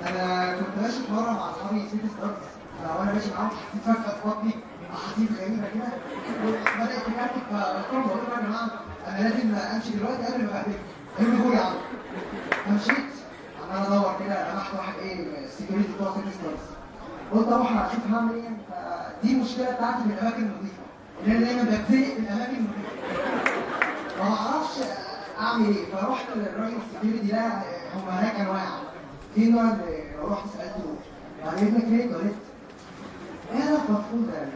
انا كنت ماشي في مره مع اصحابي سيتي ستارز وانا ماشي معاهم حسيت فجاه في بطني احاسيس غريبه كده وبدات تكتك فقلت لهم بقول لهم يا جماعه انا لازم امشي دلوقتي قبل ما اقابلكم قالوا لي هو يا عم فمشيت عمال ادور كده لمحت واحد ايه السكيورتي بتوع سيتي ستارز قلت اروح اشوف هعمل ايه فدي المشكله بتاعتي في الاماكن النظيفه ان انا دايما بتزنق في الاماكن النظيفه ما بعرفش اعمل ايه فرحت للراجل السكيورتي ده هم هناك انواع في نوع اللي رحت سالته بعد اذنك ليه اتولدت؟ ايه انا مفروض ده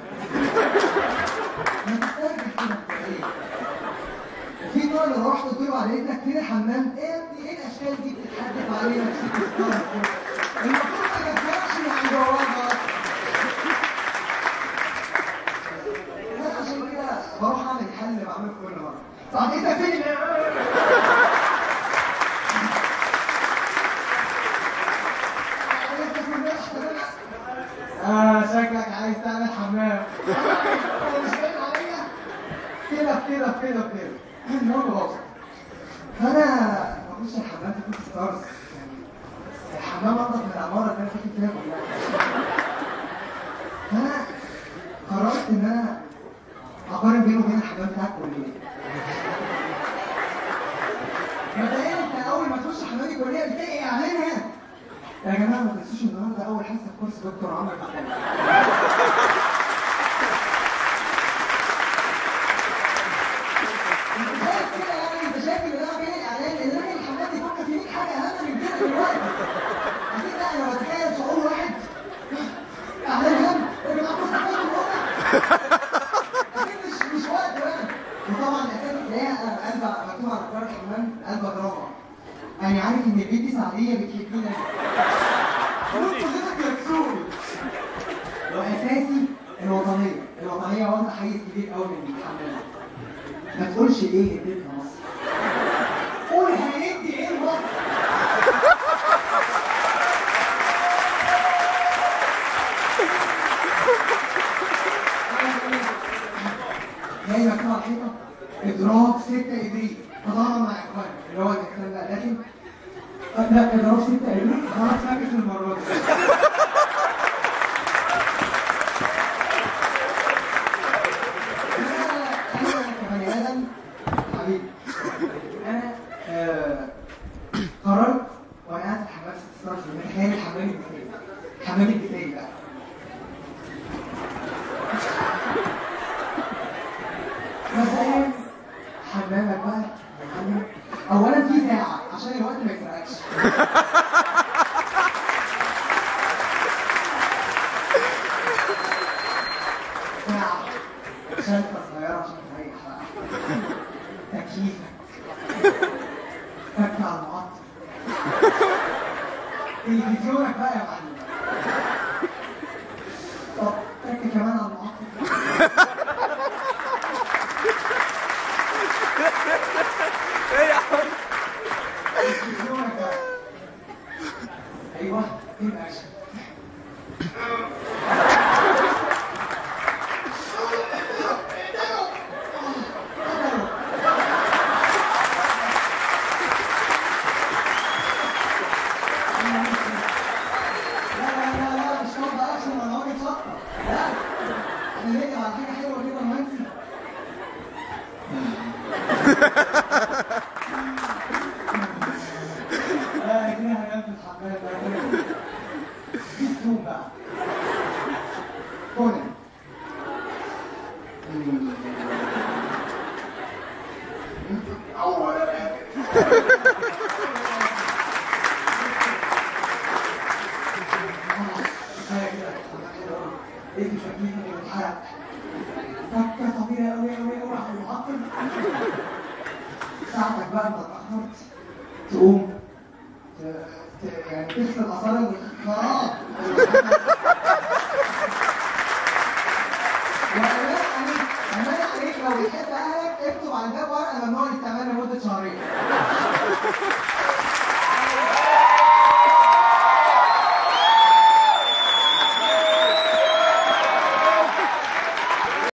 ما تستاهل كده ايه وفي نوع اللي رحت قلت له بعد اذنك فين الحمام؟ ايه يا ابني ايه الاشكال دي بتتحدث علينا في سيتي ستارز المفروض ما تفهمش عن جواها بس عشان كده بروح اعمل الحل اللي بعمله كل مره بعد اذنك فين آه شكلك عايز تعمل حمام هو مش باين عليا كده في كده في كده في كده المهم خلاص فانا بخش الحمام في كوك ستارز يعني الحمام انضف من العماره اللي انا ساكن فيها كلها فانا قررت ان انا اقارن بينه وبين الحمام بتاع الكليه مبدئيا انت اول ما تخش حمام الكليه بتلاقي اعلان هنا يا جماعه ما تنسوش النهارده اول حصه في كورس دكتور عمرو انت شايف كده يعني انت شايف اللي ده بين الاعلان ان راجل الحمام بيفكر في 100 حاجه اهم من كده دلوقتي اكيد لا انا بتخيل شعور واحد اعلان هم ابن عبد الصمد اكيد مش مش وقت يعني وطبعا الاسامي تلاقيها قلب مكتوب على جدار الحمام قلب جرافه يعني عارف ان البنت سعديه بتحبينا نص صوتك مكسور واساسي الوطنيه الوطنيه واخده حيز كبير قوي من الحمام ما تقولش ايه اديتنا مصر قول هندي ايه مصر جاي مكتوب على الحيطه اضراب 6 ابريل تضامن مع اخوانك اللي هو الكلام ده لكن لا اضراب 6 ابريل خلاص فاكس المره دي انا أنا كبني ادم حبيبي انا آه، قررت وانا قاعد في حمام ست ستارز متخيل الحمام الدفاعي الحمام الدفاعي بقى مبدئيا حمامك بقى يا حمام. اولا في ساعه عشان الوقت ما يسرقكش ساعه شنطه صغيره عشان تريح بقى تكييفك فك على المعطل تلفزيونك بقى يا معلم طب فك كمان على المعطل تلفزيونك بقى ايوه ايه الاكشن لا لا لا لا مش شرط اكشن ولا راجل شطه لا احنا نيجي على حاجه حلوه كده رومانسي لا كده هنام في الحمام بقى في ستون بقى كونان أول ايه شكلي من الحرق فكة طبيعية أوي أوي أوي على المعطل ساعتك بقى أنت اتأخرت تقوم ت- ت- يعني تغسل آثار الخراب وأمان عليك أمان عليك لو بتحب أهلك اكتب على الباب ورقة ممنوع الاستعمال لمدة شهرين